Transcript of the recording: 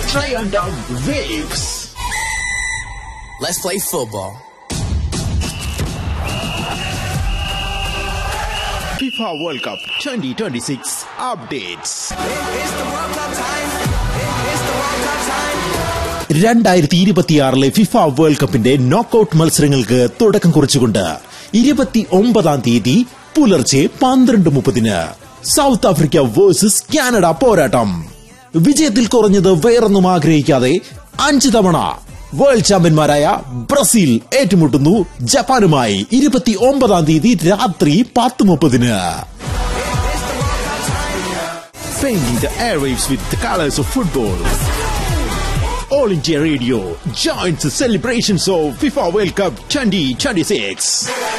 Triandam Waves. Let's play football. FIFA World Cup 2026 updates. രണ്ടായിരത്തി ഇരുപത്തിയാറിലെ FIFA world കപ്പിന്റെ knockout മത്സരങ്ങൾക്ക് തുടക്കം കുറിച്ചുകൊണ്ട് ഇരുപത്തി ഒമ്പതാം തീയതി പുലർച്ചെ പന്ത്രണ്ട് മുപ്പതിന് സൗത്ത് ആഫ്രിക്ക വേഴ്സസ് കാനഡ പോരാട്ടം വിജയത്തിൽ കുറഞ്ഞത് വേറൊന്നും ആഗ്രഹിക്കാതെ അഞ്ച് തവണ വേൾഡ് ചാമ്പ്യന്മാരായ ബ്രസീൽ ഏറ്റുമുട്ടുന്നു ജപ്പാനുമായി ഇരുപത്തി ഒമ്പതാം തീയതി രാത്രി പത്ത് മുപ്പതിന് Painting the airwaves with the colors of football. All India Radio joins the celebrations of FIFA World Cup 2026.